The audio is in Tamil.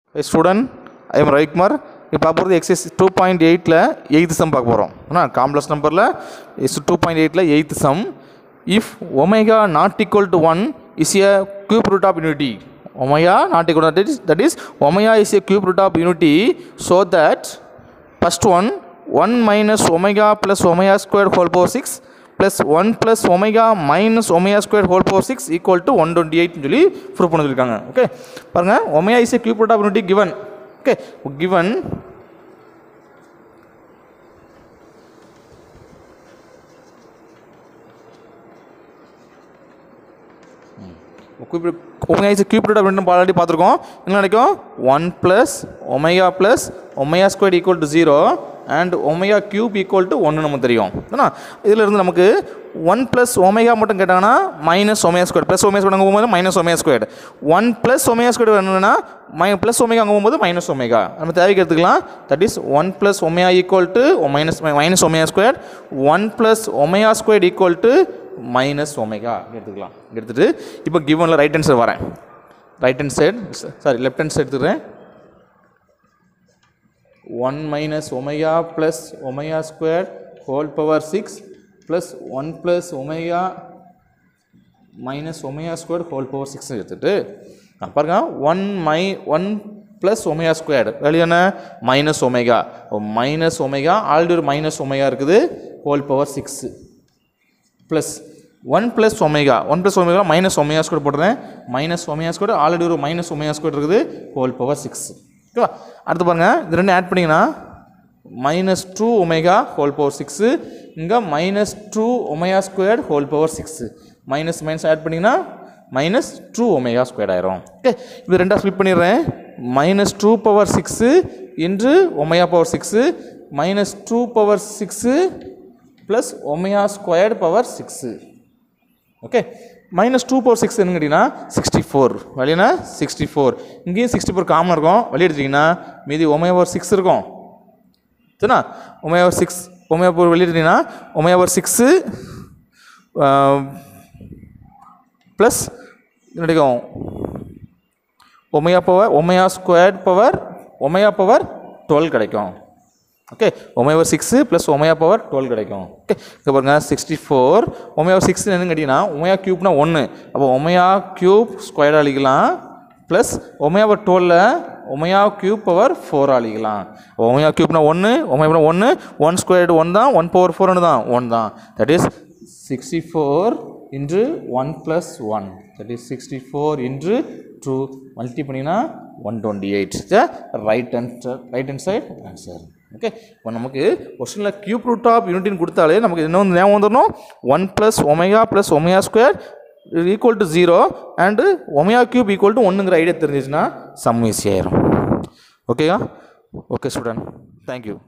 ஸ்டூடெண்ட் ஐ எம் ரவிக்குமார் இப்போ பார்க்க போகிறது எக்ஸைஸ் டூ பாயிண்ட் எயிட்டில் எயித்து சம் பார்க்க போகிறோம் ஏன்னா காம்ப்ளெக்ஸ் நம்பரில் இஸ் டூ பாயிண்ட் எயிட்டில் eighth sum if omega not equal to one is a cube root of unity omega not equal that is that is omega is a cube root of unity so that first one one minus omega plus omega square whole power six plus one plus omega minus omega square whole power six equal to one twenty எயிட்னு சொல்லி ப்ரூவ் பண்ண சொல்லியிருக்காங்க ஓகே பாருங்கள் omega is a cube root of unity given okay given omega is cube root அப்படின்னு ஆல்ரெடி பார்த்துருக்கோம் என்ன கிடைக்கும் one plus omega plus omega square equal to zero and omega cube equal to ஒன்று நமக்கு தெரியும் ஏன்னா இதில் இருந்து நமக்கு ஒன் ப்ளஸ் ஒமேகா மட்டும் கேட்டாங்கன்னா minus omega square plus omega square போகும்போது minus omega square one plus omega square வேணும்னா மை ப்ளஸ் ஒமேகா அங்கே போகும்போது மைனஸ் ஒமேகா நம்ம தேவைக்கு எடுத்துக்கலாம் that is one plus omega equal to minus minus omega square one plus omega square equal to minus omega எடுத்துக்கலாம் எடுத்துகிட்டு இப்போ கிவனில் ரைட் ஹேண்ட் சைடு வரேன் right hand side sorry left hand side எடுத்துக்கிறேன் one minus omega plus omega square whole power six plus one plus omega minus omega square whole power six எடுத்துகிட்டு பாருங்க one my one plus omega square வெளியே என்ன minus omega minus omega already ஒரு மைனஸ் ஒமேகா இருக்குது whole power six plus one plus omega one plus omega minus omega square போடுறேன் மைனஸ் ஒமேகா ஸ்கொயர் ஆல்ரெடி ஒரு மைனஸ் ஒமேகா ஸ்கொயர் இருக்குது ஹோல் பவர் சிக்ஸ் ஓகேவா அடுத்து பாருங்கள் இது ரெண்டு ஆட் பண்ணிங்கன்னா minus two omega whole power six இங்கே minus two omega square whole power six minus minus add பண்ணிங்கன்னா மைனஸ் டூ ஒமேகா ஸ்கொயர் ஆயிரும் ஓகே இது ரெண்டாக ஸ்பிட் பண்ணிடுறேன் minus two power six into omega power six minus two power six plus omega squared power six okay minus two power six என்ன கேட்டிங்கன்னா சிக்ஸ்டி ஃபோர் வழினா சிக்ஸ்டி ஃபோர் இங்கேயும் சிக்ஸ்டி ஃபோர் காமன் இருக்கும் வெளியே எடுத்தீங்கன்னா மீதி ஒமேகா பவர் சிக்ஸ் இருக்கும் சரிண்ணா omega power six omega power வெளியே எடுத்தீங்கன்னா ஒமேகா பவர் சிக்ஸு ப்ளஸ் கிடைக்கும் omega power omega squared power omega power twelve கிடைக்கும் okay omega six plus omega power twelve கிடைக்கும் ஓகே இங்கே பாருங்க சிக்ஸ்டி ஃபோர் ஒமையா சிக்ஸ் என்னன்னு கேட்டிங்கன்னா ஒமையா க்யூப்னா ஒன்று அப்போ ஒமையா க்யூப் ஸ்கொயர் அழிக்கலாம் ப்ளஸ் ஒமையா பவர் டுவெலில் ஒமையா க்யூப் பவர் ஃபோர் அழிக்கலாம் ஒமையா க்யூப்னா ஒன்று ஒமையா ஒன்று ஒன் ஸ்கொயர்டு ஒன் தான் ஒன் பவர் ஃபோர்னு தான் ஒன் தான் that is sixty four into one plus one that is sixty four into two multi பண்ணிங்கன்னா one twenty eight right hand right hand side answer okay இப்போ நமக்கு கொஸ்டினில் கியூப் ரூட் ஆஃப் யூனிட்டின்னு கொடுத்தாலே நமக்கு என்ன வந்து ஞாபகம் வந்துடணும் one plus omega plus omega square equal to zero and omega cube equal to ஒன்றுங்கிற ஐடியா தெரிஞ்சிச்சுன்னா சம் ஈஸி ஆயிரும் ஓகேயா ஓகே ஸ்டூடெண்ட் தேங்க்யூ